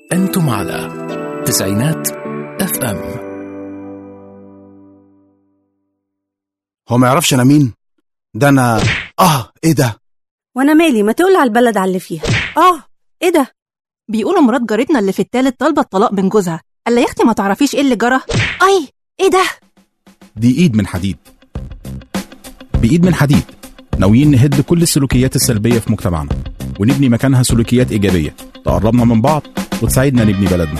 أنتم على تسعينات اف ام هو ما يعرفش انا مين ده انا اه ايه ده وانا مالي ما تقول على البلد على اللي فيها اه ايه ده بيقولوا مرات جارتنا اللي في التالت طالبه الطلاق من جوزها قال يا اختي ما تعرفيش ايه اللي جرى اي ايه ده دي ايد من حديد بايد من حديد ناويين نهد كل السلوكيات السلبيه في مجتمعنا ونبني مكانها سلوكيات ايجابيه تقربنا من بعض وتساعدنا نبني بلدنا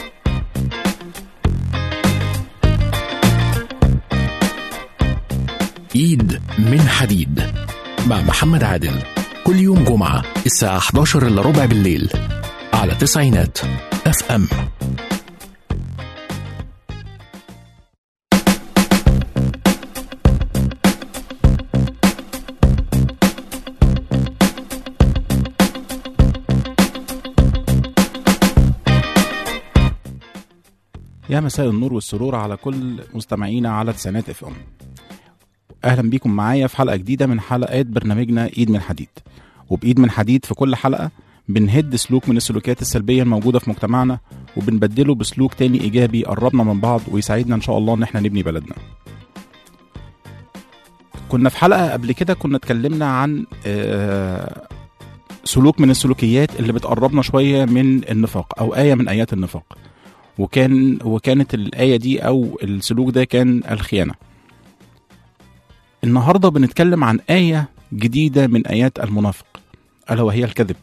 إيد من حديد مع محمد عادل كل يوم جمعة الساعة 11 إلا ربع بالليل على تسعينات اف ام يا مساء النور والسرور على كل مستمعينا على تسعينات اف ام اهلا بيكم معايا في حلقه جديده من حلقات برنامجنا ايد من حديد وبايد من حديد في كل حلقه بنهد سلوك من السلوكيات السلبيه الموجوده في مجتمعنا وبنبدله بسلوك تاني ايجابي يقربنا من بعض ويساعدنا ان شاء الله ان احنا نبني بلدنا كنا في حلقه قبل كده كنا اتكلمنا عن آه، سلوك من السلوكيات اللي بتقربنا شويه من النفاق او ايه من ايات النفاق وكان وكانت الايه دي او السلوك ده كان الخيانه النهارده بنتكلم عن آية جديدة من آيات المنافق ألا وهي الكذب.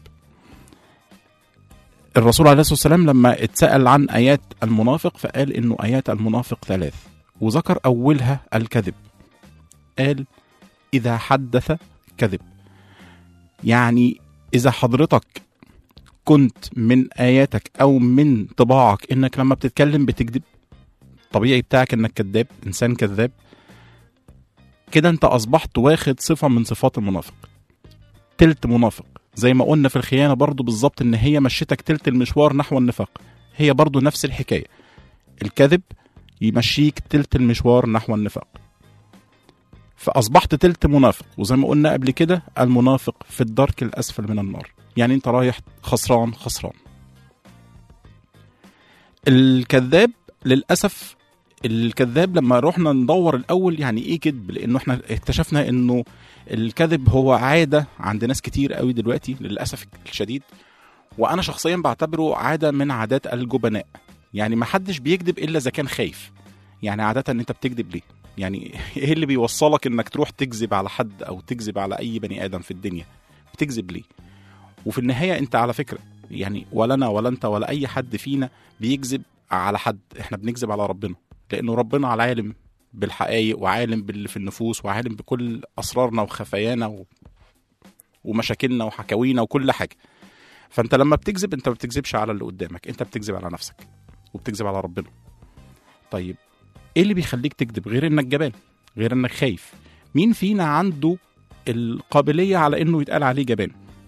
الرسول عليه الصلاة والسلام لما اتسأل عن آيات المنافق فقال إنه آيات المنافق ثلاث وذكر أولها الكذب. قال إذا حدث كذب. يعني إذا حضرتك كنت من آياتك أو من طباعك إنك لما بتتكلم بتكذب طبيعي بتاعك إنك كذاب إنسان كذاب كده انت اصبحت واخد صفه من صفات المنافق تلت منافق زي ما قلنا في الخيانه برضو بالظبط ان هي مشيتك تلت المشوار نحو النفاق هي برضو نفس الحكايه الكذب يمشيك تلت المشوار نحو النفاق فاصبحت تلت منافق وزي ما قلنا قبل كده المنافق في الدرك الاسفل من النار يعني انت رايح خسران خسران الكذاب للاسف الكذاب لما رحنا ندور الاول يعني ايه كذب لانه احنا اكتشفنا انه الكذب هو عاده عند ناس كتير قوي دلوقتي للاسف الشديد وانا شخصيا بعتبره عاده من عادات الجبناء يعني ما حدش بيكذب الا اذا كان خايف يعني عاده انت بتكذب ليه يعني ايه اللي بيوصلك انك تروح تكذب على حد او تكذب على اي بني ادم في الدنيا بتكذب ليه وفي النهايه انت على فكره يعني ولا انا ولا انت ولا اي حد فينا بيكذب على حد احنا بنكذب على ربنا لانه ربنا على عالم بالحقائق وعالم باللي في النفوس وعالم بكل اسرارنا وخفايانا و... ومشاكلنا وحكاوينا وكل حاجه فانت لما بتكذب انت ما بتكذبش على اللي قدامك انت بتكذب على نفسك وبتكذب على ربنا طيب ايه اللي بيخليك تكذب غير انك جبان غير انك خايف مين فينا عنده القابليه على انه يتقال عليه جبان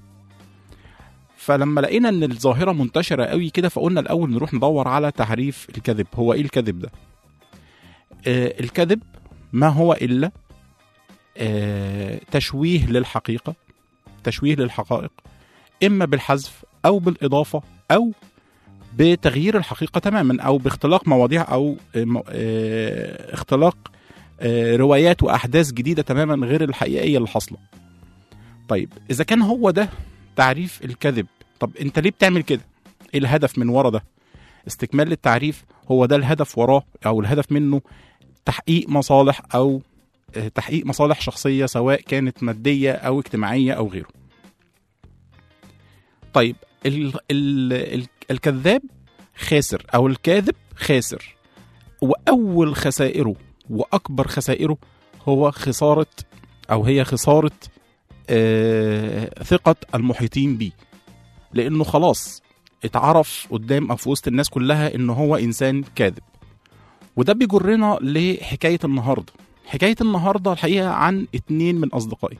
فلما لقينا ان الظاهره منتشره قوي كده فقلنا الاول نروح ندور على تعريف الكذب هو ايه الكذب ده آه، الكذب ما هو الا آه، تشويه للحقيقه تشويه للحقائق اما بالحذف او بالاضافه او بتغيير الحقيقه تماما او باختلاق مواضيع او آه، م- آه، اختلاق آه، روايات واحداث جديده تماما غير الحقيقيه اللي حاصله طيب اذا كان هو ده تعريف الكذب طب انت ليه بتعمل كده ايه الهدف من ورا ده استكمال للتعريف هو ده الهدف وراه او الهدف منه تحقيق مصالح او آه، تحقيق مصالح شخصيه سواء كانت ماديه او اجتماعيه او غيره طيب ال ال ال الكذاب خاسر او الكاذب خاسر واول خسائره واكبر خسائره هو خساره او هي خساره آه، ثقه المحيطين بيه لانه خلاص اتعرف قدام او في وسط الناس كلها ان هو انسان كاذب وده بيجرنا لحكايه النهارده حكايه النهارده الحقيقه عن اتنين من اصدقائي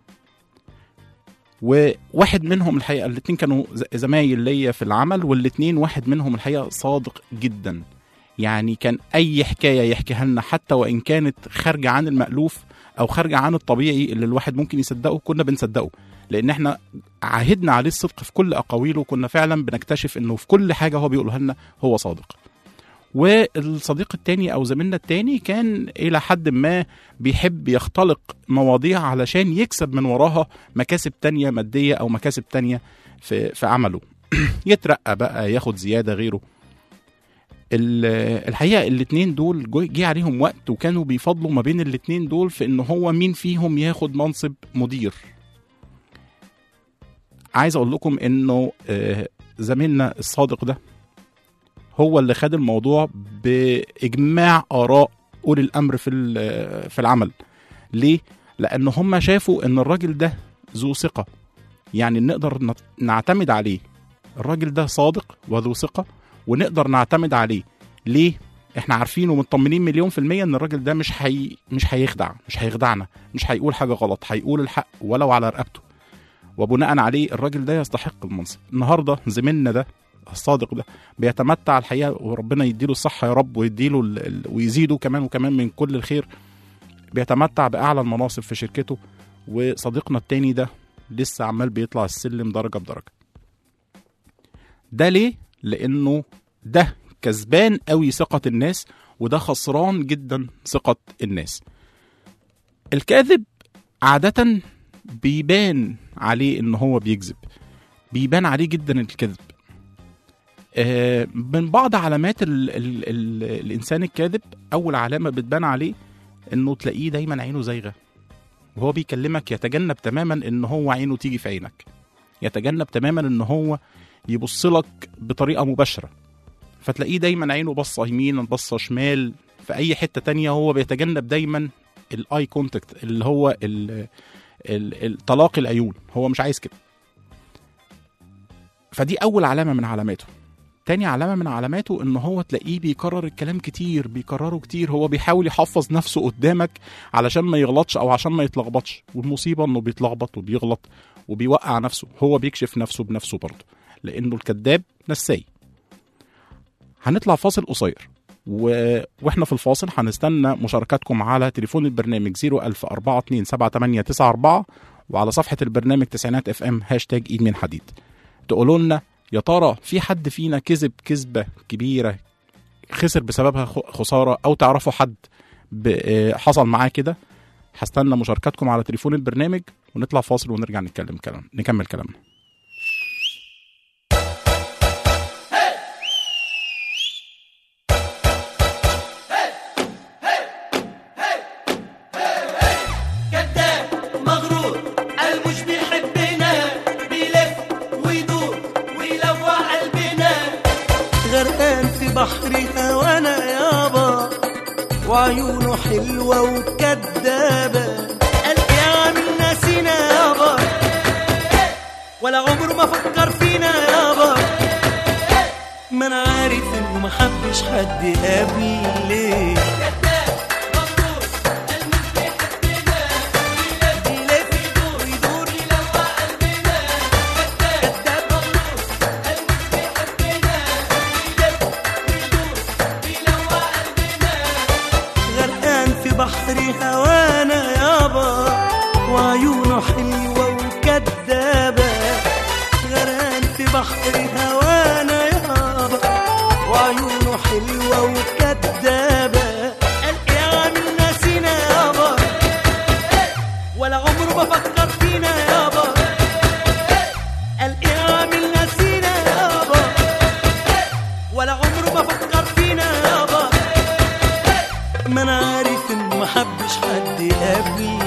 وواحد منهم الحقيقه الاتنين كانوا ز- زمايل ليا في العمل والاتنين واحد منهم الحقيقه صادق جدا يعني كان اي حكايه يحكيها لنا حتى وان كانت خارجه عن المالوف او خارجه عن الطبيعي اللي الواحد ممكن يصدقه كنا بنصدقه لان احنا عاهدنا عليه الصدق في كل اقاويله وكنا فعلا بنكتشف انه في كل حاجه هو بيقولها لنا هو صادق والصديق التاني او زميلنا التاني كان الى حد ما بيحب يختلق مواضيع علشان يكسب من وراها مكاسب تانية ماديه او مكاسب تانية في في عمله يترقى بقى ياخد زياده غيره ال- الحقيقه الاتنين دول جو- جه عليهم وقت وكانوا بيفضلوا ما بين الاتنين دول في ان هو مين فيهم ياخد منصب مدير عايز اقول لكم انه آه، زميلنا الصادق ده هو اللي خد الموضوع باجماع اراء اولي الامر في ال- في العمل ليه لان هم شافوا ان الراجل ده ذو ثقه يعني نقدر نت- نعتمد عليه الراجل ده صادق وذو ثقه ونقدر نعتمد عليه ليه احنا عارفين ومطمنين مليون في المية ان الراجل ده مش حي... مش هيخدع مش هيخدعنا مش هيقول حاجة غلط هيقول الحق ولو على رقبته وبناء عليه الراجل ده يستحق المنصب النهارده زميلنا ده الصادق ده بيتمتع الحقيقه وربنا يديله الصحه يا رب ويديله ال... ال... ويزيده كمان وكمان من كل الخير بيتمتع باعلى المناصب في شركته وصديقنا التاني ده لسه عمال بيطلع السلم درجه بدرجه ده ليه لانه ده كسبان قوي ثقه الناس وده خسران جدا ثقه الناس الكاذب عاده بيبان عليه ان هو بيكذب بيبان عليه جدا الكذب آه، من بعض علامات ال ال ال الانسان الكاذب اول علامه بتبان عليه انه تلاقيه دايما عينه زايغه وهو بيكلمك يتجنب تماما ان هو عينه تيجي في عينك يتجنب تماما ان هو يبص لك بطريقه مباشره فتلاقيه دايما عينه بصه يمين بصه شمال في اي حته تانية هو بيتجنب دايما الاي كونتاكت اللي هو ال ال- ال- تلاقي العيون هو مش عايز كده فدي اول علامه من علاماته تاني علامه من علاماته ان هو تلاقيه بيكرر الكلام كتير بيكرره كتير هو بيحاول يحفظ نفسه قدامك علشان ما يغلطش او عشان ما يتلخبطش والمصيبه انه بيتلخبط وبيغلط وبيوقع نفسه هو بيكشف نفسه بنفسه برضه لانه الكذاب نساي هنطلع فاصل قصير و... واحنا في الفاصل هنستنى مشاركاتكم على تليفون البرنامج 010427894 وعلى صفحة البرنامج تسعينات اف ام هاشتاج ايد من حديد تقولوا لنا يا ترى في حد فينا كذب كذبة كبيرة خسر بسببها خ- خسارة أو تعرفوا حد ب... آه، حصل معاه كده هستنى مشاركاتكم على تليفون البرنامج ونطلع فاصل ونرجع نتكلم كلام نكمل كلامنا كذاب مغرور قلب مش بيحبنا بيلف ويدور ويلوع قلبنا غرقان في بحر هوانا يابا وعيونه حلوة وكدابة قلبي عامل ناسينا يابا ولا عمره ما فكر فينا يابا ما انا عارف انه محبش حد قبلي بيلف يدور يدور يلوع قلبنا كذاب مغرور قلب مش بيحبنا بيلف ويدور ويلوع قلبنا غرقان في بحر هوانا يابا وعيونه حلوة وكدابة غرقان في بحر هوانا يابا وعيونه حلوة وكدابة قال يا عامل ناسينا يابا ولا عمره ما فكر فينا يابا قال ايه عامل ناسينا يابا ولا عمره ما فكر فينا يابا ما انا عارف انه ما حبش حد قبلي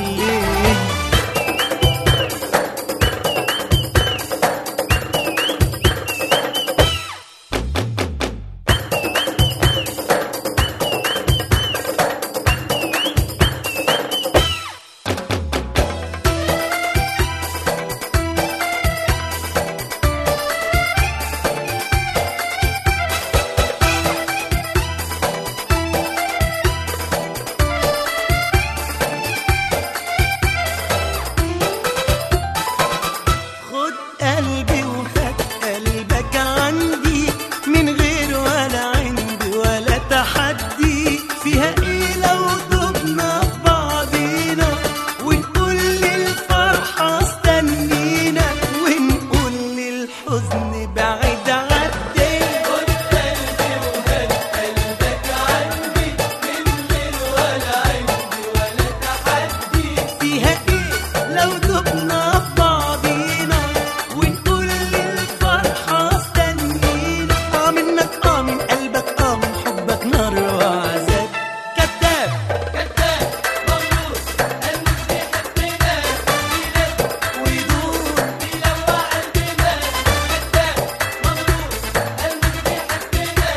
الحزن بعيد عدي خد قلبي وهد قلبك عندي من غير ولا عندي ولا تحدي فيها ايه لو دبنا في بعضينا ونقول للفرحة استنينا اه منك اه من قلبك اه من حبك نار وعذاب كذاب كذاب مغرور قلبك بيحبنا ويدور بيلوع قلبنا كذاب مغرور قلبك بيحبنا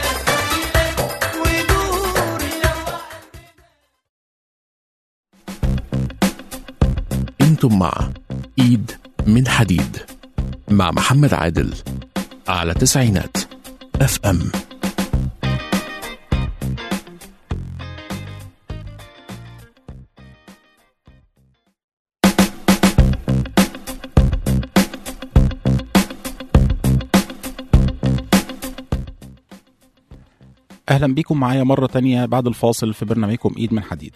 ويدور بيلوع انتم مع ايد من حديد مع محمد عادل على تسعينات اف ام اهلا بيكم معايا مره تانية بعد الفاصل في برنامجكم ايد من حديد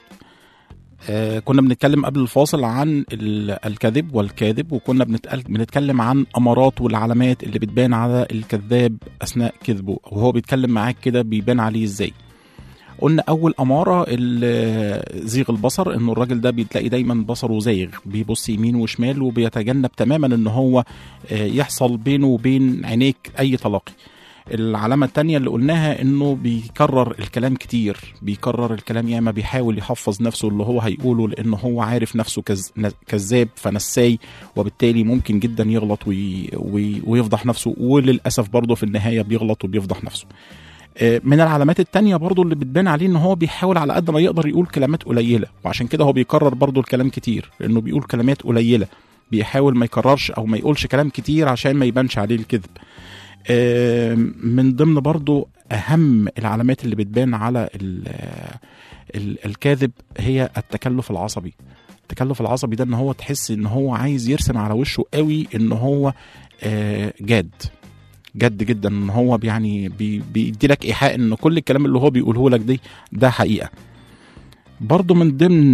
آه كنا بنتكلم قبل الفاصل عن ال- الكذب والكاذب وكنا بنتقل- بنتكلم عن امارات والعلامات اللي بتبان على الكذاب اثناء كذبه وهو بيتكلم معاك كده بيبان عليه ازاي قلنا اول اماره ال- زيغ البصر انه الراجل ده بتلاقي دايما بصره زايغ بيبص يمين وشمال وبيتجنب تماما ان هو آه، يحصل بينه وبين عينيك اي تلاقي العلامة التانية اللي قلناها انه بيكرر الكلام كتير بيكرر الكلام ياما بيحاول يحفظ نفسه اللي هو هيقوله لانه هو عارف نفسه كز... ن- كذاب فنساي وبالتالي ممكن جدا يغلط وي... وي... ويفضح نفسه وللأسف برضه في النهاية بيغلط وبيفضح نفسه آه، من العلامات التانية برضه اللي بتبان عليه ان هو بيحاول على قد ما يقدر يقول كلمات قليلة وعشان كده هو بيكرر برضه الكلام كتير لانه بيقول كلمات قليلة بيحاول ما يكررش او ما يقولش كلام كتير عشان ما يبانش عليه الكذب آه، من ضمن برضو اهم العلامات اللي بتبان على ال- ال- الكاذب هي التكلف العصبي التكلف العصبي ده ان هو تحس ان هو عايز يرسم على وشه قوي ان هو آه، جاد جد جدا ان هو يعني بي- بيدي لك ايحاء ان كل الكلام اللي هو بيقوله لك دي ده حقيقه برضو من ضمن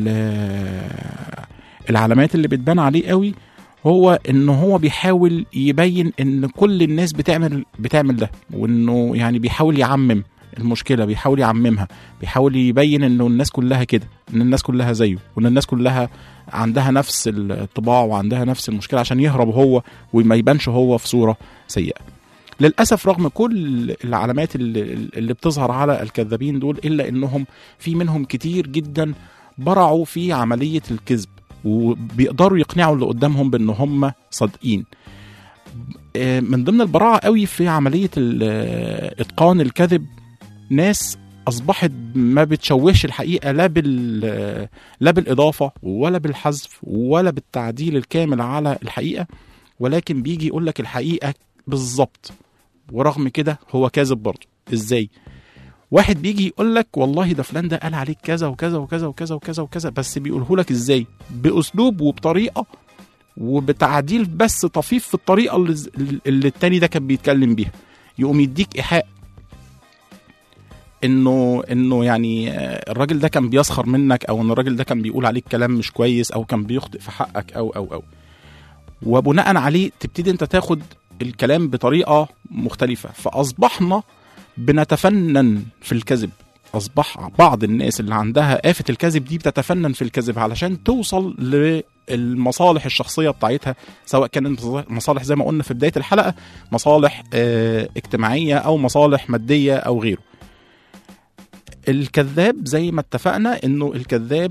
ال- العلامات اللي بتبان عليه قوي هو ان هو بيحاول يبين ان كل الناس بتعمل بتعمل ده وانه يعني بيحاول يعمم المشكله بيحاول يعممها بيحاول يبين انه الناس كلها كده ان الناس كلها زيه وان الناس كلها عندها نفس الطباع وعندها نفس المشكله عشان يهرب هو وما يبانش هو في صوره سيئه للاسف رغم كل العلامات اللي, اللي بتظهر على الكذابين دول الا انهم في منهم كتير جدا برعوا في عمليه الكذب وبيقدروا يقنعوا اللي قدامهم بان هم صادقين آه، من ضمن البراعه قوي في عمليه ال- آه، اتقان الكذب ناس اصبحت ما بتشوهش الحقيقه لا بال آه، لا بالاضافه ولا بالحذف ولا بالتعديل الكامل على الحقيقه ولكن بيجي يقول لك الحقيقه بالظبط ورغم كده هو كاذب برضه ازاي واحد بيجي يقول لك والله ده فلان ده قال عليك كذا وكذا وكذا وكذا وكذا وكذا بس بيقوله لك ازاي باسلوب وبطريقه وبتعديل بس طفيف في الطريقه اللي, اللي التاني ده كان بيتكلم بيها يقوم يديك ايحاء انه انه يعني آه، الراجل ده كان بيسخر منك او ان الراجل ده كان بيقول عليك كلام مش كويس او كان بيخطئ في حقك او او او وبناء عليه تبتدي انت تاخد الكلام بطريقه مختلفه فاصبحنا بنتفنن في الكذب اصبح بعض الناس اللي عندها آفة الكذب دي بتتفنن في الكذب علشان توصل للمصالح الشخصية بتاعتها سواء كانت مصالح زي ما قلنا في بداية الحلقة مصالح آه، اجتماعية أو مصالح مادية أو غيره الكذاب زي ما اتفقنا انه الكذاب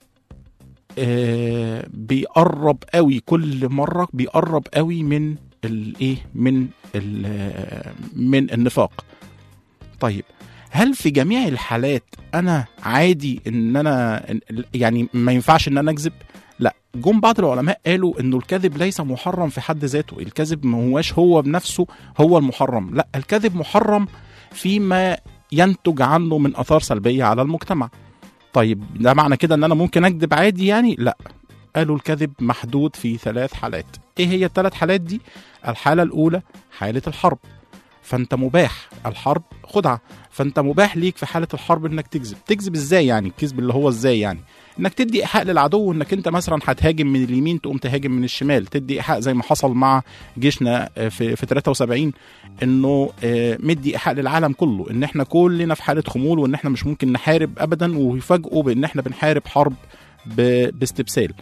آه بيقرب قوي كل مره بيقرب قوي من الايه من ال- من النفاق طيب هل في جميع الحالات انا عادي ان انا يعني ما ينفعش ان انا اكذب لا جم بعض العلماء قالوا انه الكذب ليس محرم في حد ذاته الكذب ما هواش هو بنفسه هو المحرم لا الكذب محرم فيما ينتج عنه من اثار سلبيه على المجتمع طيب ده معنى كده ان انا ممكن اكذب عادي يعني لا قالوا الكذب محدود في ثلاث حالات ايه هي الثلاث حالات دي الحاله الاولى حاله الحرب فانت مباح الحرب خدعه فانت مباح ليك في حاله الحرب انك تكذب تكذب ازاي يعني الكذب اللي هو ازاي يعني انك تدي ايحاء للعدو انك انت مثلا هتهاجم من اليمين تقوم تهاجم من الشمال تدي ايحاء زي ما حصل مع جيشنا آه، في في 73 انه آه، مدي ايحاء للعالم كله ان احنا كلنا في حاله خمول وان احنا مش ممكن نحارب ابدا ويفاجئوا بان احنا بنحارب حرب ب- باستبسال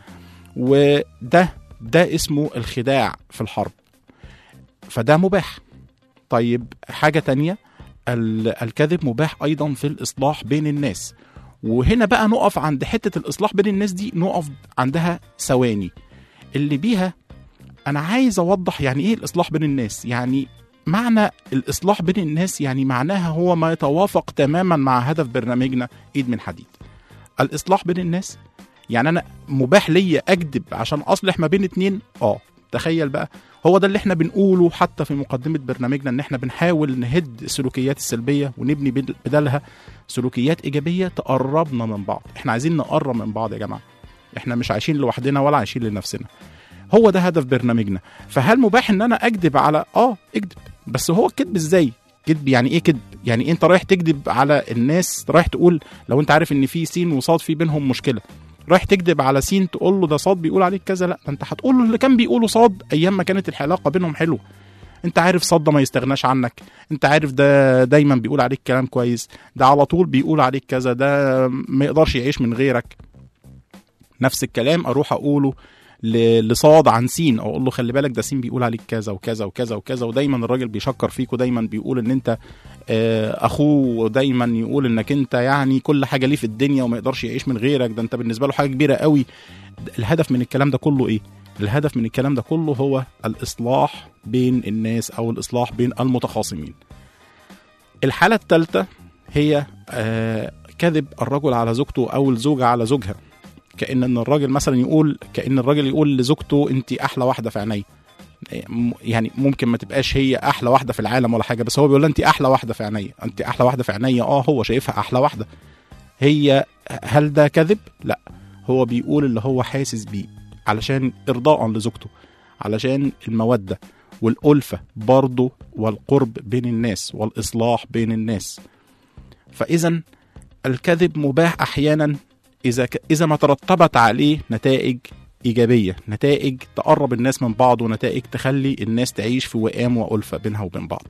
وده ده اسمه الخداع في الحرب فده مباح طيب حاجة تانية ال- الكذب مباح أيضا في الإصلاح بين الناس وهنا بقى نقف عند حتة الإصلاح بين الناس دي نقف عندها ثواني اللي بيها أنا عايز أوضح يعني إيه الإصلاح بين الناس يعني معنى الإصلاح بين الناس يعني معناها هو ما يتوافق تماما مع هدف برنامجنا إيد من حديد الإصلاح بين الناس يعني أنا مباح ليا أكذب عشان أصلح ما بين اتنين آه تخيل بقى هو ده اللي احنا بنقوله حتى في مقدمة برنامجنا ان احنا بنحاول نهد السلوكيات السلبية ونبني بدل- بدلها سلوكيات ايجابية تقربنا من بعض احنا عايزين نقرب من بعض يا جماعة احنا مش عايشين لوحدنا ولا عايشين لنفسنا هو ده هدف برنامجنا فهل مباح ان انا اكذب على اه اكذب بس هو الكذب ازاي كذب يعني ايه كذب يعني انت رايح تكذب على الناس رايح تقول لو انت عارف ان في سين وصاد في بينهم مشكله رايح تكذب على سين تقول له ده صاد بيقول عليك كذا لا ده انت هتقول له اللي كان بيقوله صاد ايام ما كانت العلاقه بينهم حلوه انت عارف صاد ده ما يستغناش عنك انت عارف ده دايما بيقول عليك كلام كويس ده على طول بيقول عليك كذا ده ما يقدرش يعيش من غيرك نفس الكلام اروح اقوله ل- لصاد عن سين او اقول له خلي بالك ده سين بيقول عليك كذا وكذا وكذا وكذا ودايما الراجل بيشكر فيك ودايما بيقول ان انت آه، اخوه ودايما يقول انك انت يعني كل حاجه ليه في الدنيا وما يقدرش يعيش من غيرك ده انت بالنسبه له حاجه كبيره قوي الهدف من الكلام ده كله ايه الهدف من الكلام ده كله هو الاصلاح بين الناس او الاصلاح بين المتخاصمين الحاله الثالثه هي آه كذب الرجل على زوجته او الزوجه على زوجها كان ان الراجل مثلا يقول كان الراجل يقول لزوجته انت احلى واحده في عيني يعني ممكن ما تبقاش هي احلى واحده في العالم ولا حاجه بس هو بيقول لها انت احلى واحده في عينيا انت احلى واحده في عينيا اه هو شايفها احلى واحده هي هل ده كذب لا هو بيقول اللي هو حاسس بيه علشان ارضاء لزوجته علشان الموده والالفه برضه والقرب بين الناس والاصلاح بين الناس فاذا الكذب مباح احيانا اذا ك... اذا ما ترتبت عليه نتائج ايجابيه نتائج تقرب الناس من بعض ونتائج تخلي الناس تعيش في وئام والفه بينها وبين بعض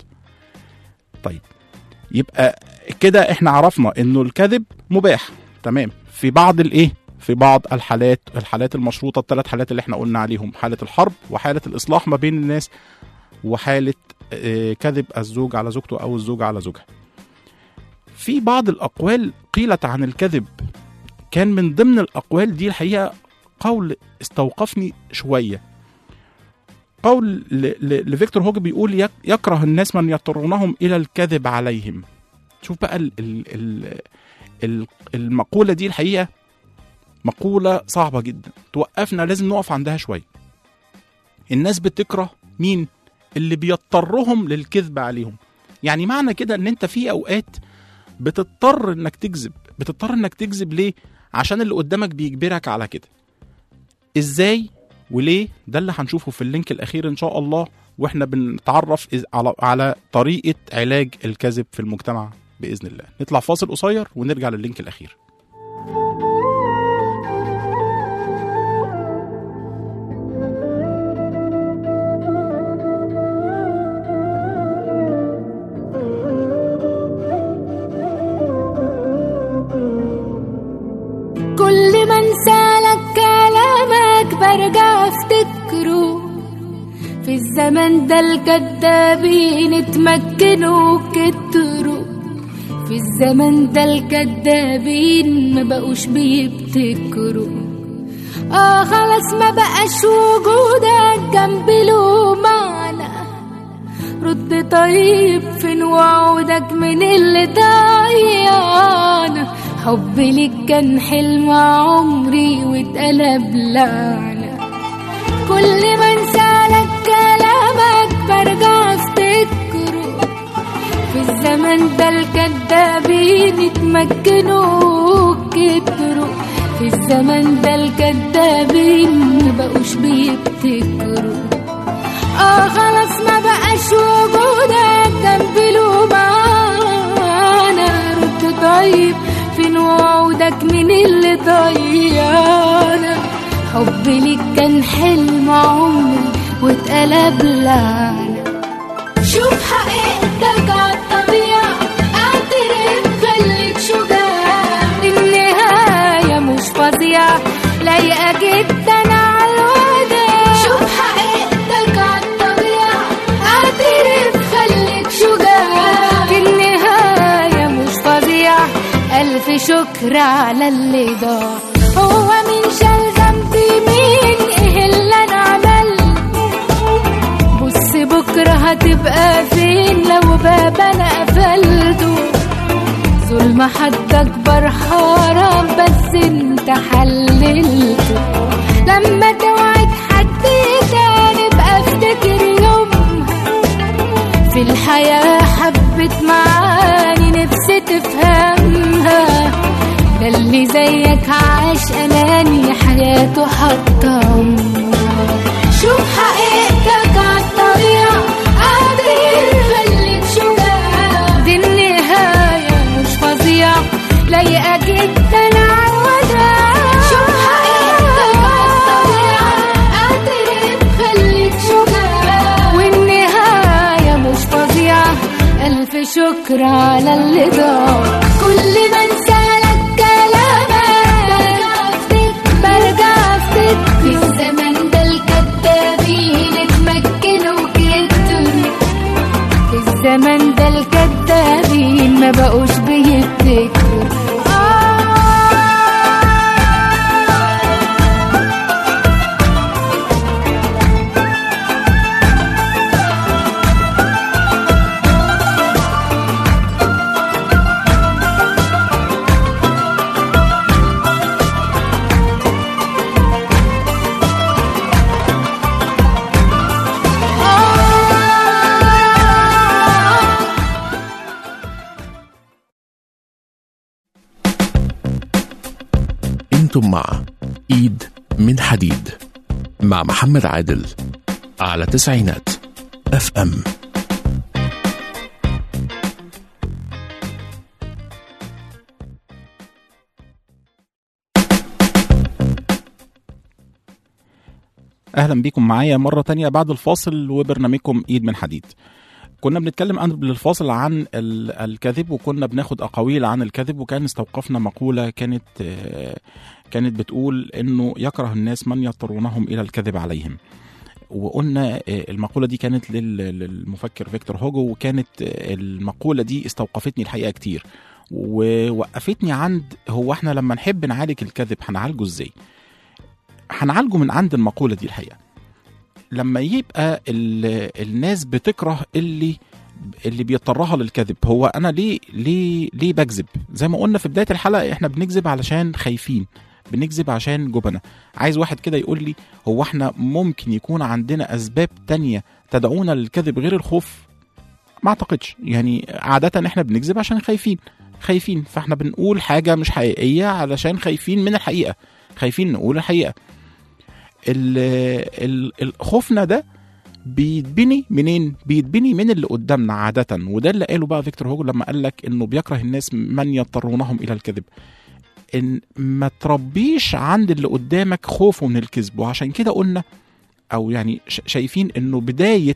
طيب يبقى كده احنا عرفنا انه الكذب مباح تمام في بعض الايه في بعض الحالات الحالات المشروطه الثلاث حالات اللي احنا قلنا عليهم حاله الحرب وحاله الاصلاح ما بين الناس وحاله آه، كذب الزوج على زوجته او الزوجه على زوجها في بعض الاقوال قيلت عن الكذب كان من ضمن الاقوال دي الحقيقه قول استوقفني شويه قول ل- ل- لفيكتور هوج بيقول يك- يكره الناس من يضطرونهم الى الكذب عليهم شوف بقى ال ال ال ال المقوله دي الحقيقه مقوله صعبه جدا توقفنا لازم نقف عندها شويه الناس بتكره مين اللي بيضطرهم للكذب عليهم يعني معنى كده ان انت في اوقات بتضطر انك تكذب بتضطر انك تكذب ليه عشان اللي قدامك بيجبرك على كده ازاي وليه ده اللي هنشوفه في اللينك الاخير ان شاء الله واحنا بنتعرف إز- على على طريقه علاج الكذب في المجتمع باذن الله نطلع فاصل قصير ونرجع لللينك الاخير كل ما انسالك كلامك برجع افتكره في الزمن ده الكدابين اتمكنوا كتروا في الزمن ده الكدابين ما بقوش بيبتكروا اه خلاص ما بقاش وجودك جنبي له معنى رد طيب فين وعودك من اللي ضيعنا حبي ليك كان حلم عمري واتقلب لعنة كل ما انسالك كلامك برجع افتكره في الزمن ده الكدابين اتمكنوا كتروا في الزمن ده الكدابين مبقوش بيبتكروا اه خلاص ما بقاش وجودك جنب ليك كان حلم عمري واتقلب لعنة شوف حقيقتك عالطبيعة اعترف خليك شجاع النهاية مش فظيعة لايقة جدا عالوداع شوف حقيقتك عالطبيعة اعترف خليك شجاع النهاية مش فظيعة ألف شكر على اللي ضاع هو مين شال ذنبي مين ايه اللي انا عملته بص بكرة هتبقى فين لو باب انا قفلته ظلم حد اكبر حرام بس انت حللته لما توعد حد تاني بقى افتكر يومها في الحياة حبت معاني نفسي تفهمها ده اللي زيك عاش أناني حياته حتى عمرها شوف حقيقتك عالطبيعة قادر خليك شجاع دي النهاية مش فظيعة لايقة جدا عالوداع شوف حقيقتك عالطبيعة قادر خليك شجاع والنهاية مش فظيعة ألف شكر على اللي ضاع كل ما انسالك كلامك برجع افتك في الزمن ده الكدابين اتمكنوا كتر في الزمن ده الكدابين ما بقوش بيفتكروا آه انتم مع ايد من حديد مع محمد عادل على تسعينات اف ام اهلا بيكم معايا مره تانية بعد الفاصل وبرنامجكم ايد من حديد كنا بنتكلم قبل الفاصل عن ال- الكذب وكنا بناخد اقاويل عن الكذب وكان استوقفنا مقوله كانت آه، كانت بتقول انه يكره الناس من يضطرونهم الى الكذب عليهم وقلنا آه، المقوله دي كانت لل- للمفكر فيكتور هوجو وكانت آه، المقوله دي استوقفتني الحقيقه كتير ووقفتني عند هو احنا لما نحب نعالج الكذب هنعالجه ازاي هنعالجه من عند المقوله دي الحقيقه لما يبقى ال- الناس بتكره اللي اللي بيضطرها للكذب هو انا ليه ليه ليه بكذب زي ما قلنا في بدايه الحلقه احنا بنكذب علشان خايفين بنكذب عشان جبنة عايز واحد كده يقول لي هو احنا ممكن يكون عندنا اسباب تانية تدعونا للكذب غير الخوف ما اعتقدش يعني عادة احنا بنكذب عشان خايفين خايفين فاحنا بنقول حاجة مش حقيقية علشان خايفين من الحقيقة خايفين نقول الحقيقة ال- ال- ال- خوفنا ده بيتبني منين؟ بيتبني من اللي قدامنا عادة وده اللي قاله بقى فيكتور هوجو لما قال لك انه بيكره الناس من يضطرونهم الى الكذب. ان ما تربيش عند اللي قدامك خوفه من الكذب وعشان كده قلنا او يعني ش- شايفين انه بداية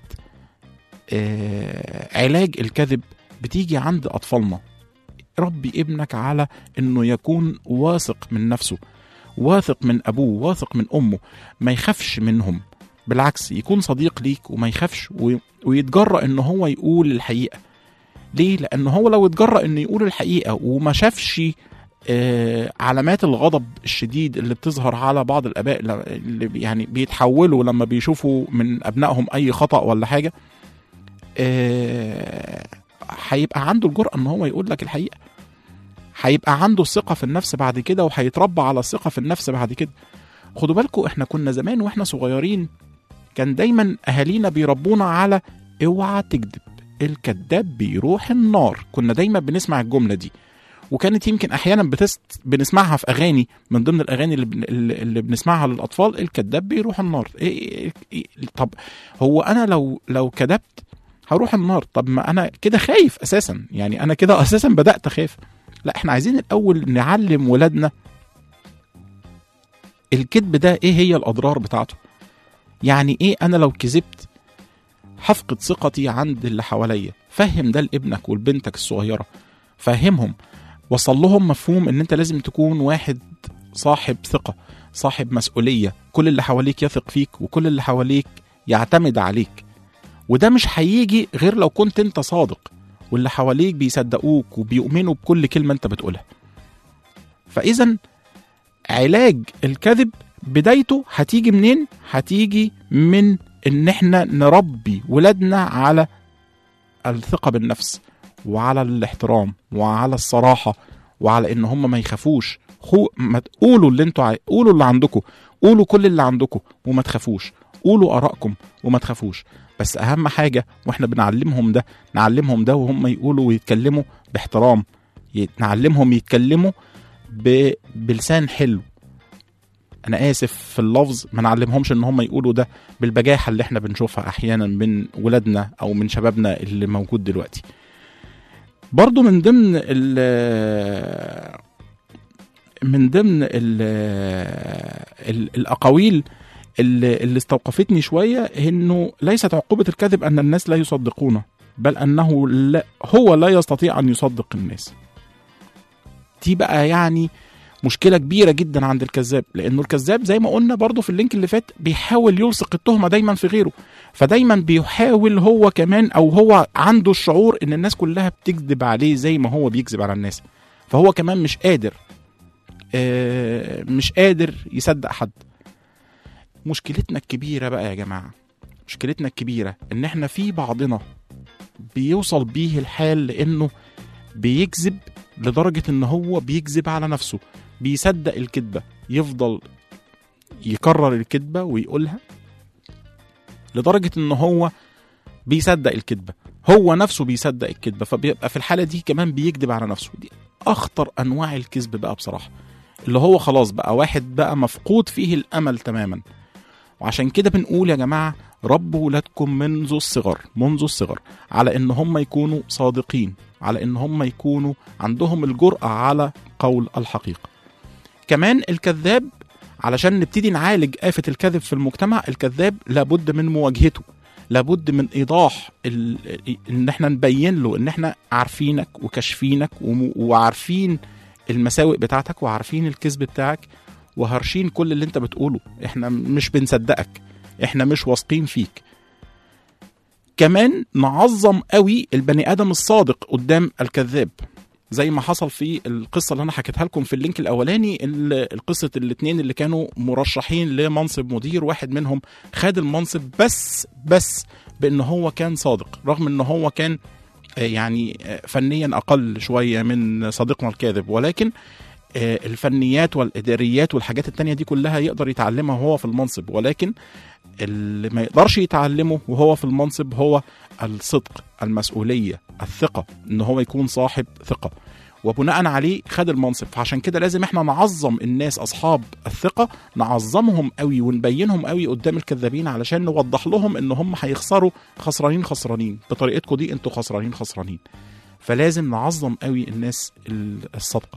آه علاج الكذب بتيجي عند اطفالنا. ربي ابنك على انه يكون واثق من نفسه واثق من ابوه واثق من امه ما يخافش منهم بالعكس يكون صديق ليك وما يخافش و- ويتجرأ ان هو يقول الحقيقه ليه لان هو لو اتجرأ انه يقول الحقيقه وما شافش آه، علامات الغضب الشديد اللي بتظهر على بعض الاباء ل- اللي بي- يعني بيتحولوا لما بيشوفوا من ابنائهم اي خطأ ولا حاجه آه، هيبقى عنده الجرأة ان هو يقول لك الحقيقه هيبقى عنده الثقة في النفس بعد كده وهيتربى على الثقة في النفس بعد كده خدوا بالكم احنا كنا زمان واحنا صغيرين كان دايما اهالينا بيربونا على اوعى تكذب الكذاب بيروح النار كنا دايما بنسمع الجملة دي وكانت يمكن احيانا بتست بنسمعها في اغاني من ضمن الاغاني اللي, بن... اللي بنسمعها للاطفال الكذاب بيروح النار إيه إيه إيه طب هو انا لو لو كذبت هروح النار طب ما انا كده خايف اساسا يعني انا كده اساسا بدات اخاف لا احنا عايزين الاول نعلم ولادنا الكذب ده ايه هي الاضرار بتاعته يعني ايه انا لو كذبت هفقد ثقتي عند اللي حواليا فهم ده لابنك ولبنتك الصغيره فهمهم وصل لهم مفهوم ان انت لازم تكون واحد صاحب ثقه صاحب مسؤوليه كل اللي حواليك يثق فيك وكل اللي حواليك يعتمد عليك وده مش هيجي غير لو كنت انت صادق واللي حواليك بيصدقوك وبيؤمنوا بكل كلمه انت بتقولها فاذا علاج الكذب بدايته هتيجي منين هتيجي من ان احنا نربي ولادنا على الثقه بالنفس وعلى الاحترام وعلى الصراحه وعلى ان هم ما يخافوش خو ما تقولوا اللي انتوا عاي... قولوا اللي عندكم قولوا كل اللي عندكم وما تخافوش قولوا ارائكم وما تخافوش بس اهم حاجه واحنا بنعلمهم ده نعلمهم ده وهم يقولوا ويتكلموا باحترام ي- نعلمهم يتكلموا ب... بلسان حلو انا اسف في اللفظ ما نعلمهمش ان هم يقولوا ده بالبجاحه اللي احنا بنشوفها احيانا من ولادنا او من شبابنا اللي موجود دلوقتي برضو من ضمن ال من ضمن ال ال الاقاويل اللي, اللي استوقفتني شويه انه ليست عقوبه الكذب ان الناس لا يصدقونه بل انه لا هو لا يستطيع ان يصدق الناس دي بقى يعني مشكله كبيره جدا عند الكذاب لانه الكذاب زي ما قلنا برضو في اللينك اللي فات بيحاول يلصق التهمه دايما في غيره فدايما بيحاول هو كمان او هو عنده الشعور ان الناس كلها بتكذب عليه زي ما هو بيكذب على الناس فهو كمان مش قادر آه، مش قادر يصدق حد مشكلتنا الكبيره بقى يا جماعه مشكلتنا الكبيره ان احنا في بعضنا بيوصل بيه الحال لانه بيكذب لدرجه ان هو بيكذب على نفسه بيصدق الكذبه يفضل يكرر الكذبه ويقولها لدرجه ان هو بيصدق الكذبه هو نفسه بيصدق الكذبه فبيبقى في الحاله دي كمان بيكذب على نفسه دي اخطر انواع الكذب بقى بصراحه اللي هو خلاص بقى واحد بقى مفقود فيه الامل تماما وعشان كده بنقول يا جماعه ربوا ولادكم منذ الصغر منذ الصغر على ان هم يكونوا صادقين على ان هم يكونوا عندهم الجرأة على قول الحقيقة كمان الكذاب علشان نبتدي نعالج آفة الكذب في المجتمع الكذاب لابد من مواجهته لابد من ايضاح ال... ان احنا نبين له ان احنا عارفينك وكاشفينك وم... وعارفين المساوئ بتاعتك وعارفين الكذب بتاعك وهرشين كل اللي انت بتقوله احنا مش بنصدقك احنا مش واثقين فيك كمان نعظم قوي البني ادم الصادق قدام الكذاب زي ما حصل في القصه اللي انا حكيتها لكم في اللينك الاولاني ال- القصه الاثنين اللي كانوا مرشحين لمنصب مدير واحد منهم خد المنصب بس بس بان هو كان صادق رغم ان هو كان آه، يعني آه، فنيا اقل شويه من صديقنا الكاذب ولكن آه، الفنيات والاداريات والحاجات التانية دي كلها يقدر يتعلمها وهو في المنصب ولكن اللي ما يقدرش يتعلمه وهو في المنصب هو الصدق المسؤولية الثقة ان هو يكون صاحب ثقة وبناء عليه خد المنصب فعشان كده لازم احنا نعظم الناس اصحاب الثقة نعظمهم قوي ونبينهم قوي قدام الكذابين علشان نوضح لهم ان هم هيخسروا خسرانين خسرانين بطريقتكم دي انتوا خسرانين خسرانين فلازم نعظم قوي الناس ال- الصادقة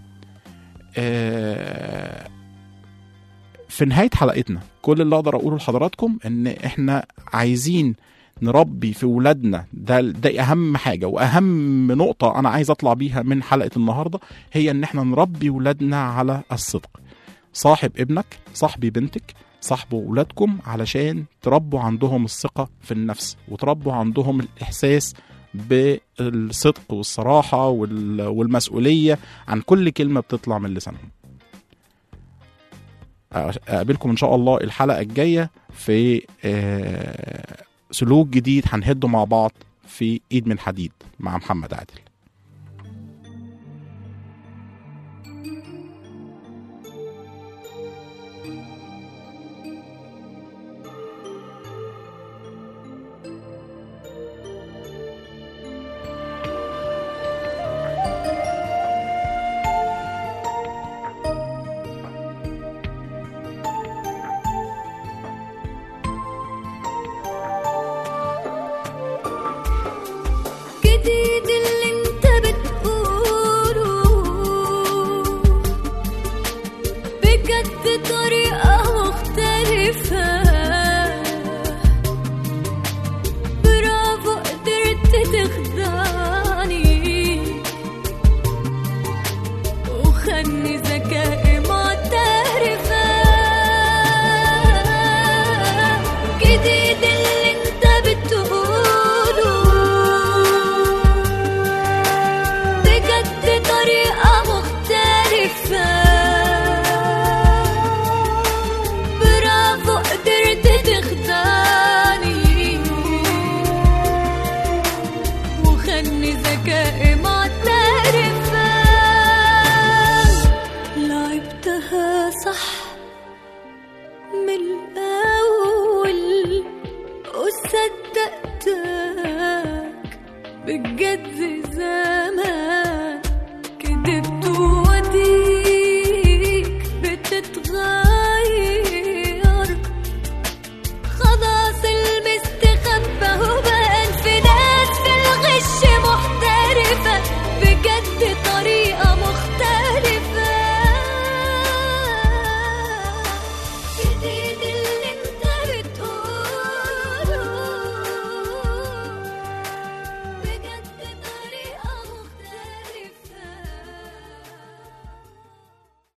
آه، في نهاية حلقتنا كل اللي اقدر اقوله لحضراتكم ان احنا عايزين نربي في ولادنا ده ده اهم حاجه واهم نقطه انا عايز اطلع بيها من حلقه النهارده هي ان احنا نربي ولادنا على الصدق صاحب ابنك صاحبي بنتك صاحبوا ولادكم علشان تربوا عندهم الثقه في النفس وتربوا عندهم الاحساس بالصدق والصراحه وال- والمسؤوليه عن كل كلمه بتطلع من لسانهم اقابلكم ان شاء الله الحلقه الجايه في آه، سلوك جديد هنهده مع بعض في ايد من حديد مع محمد عادل جديد اللي بذكائي معترفة لعبتها صح من الأول وصدقتك بجد زي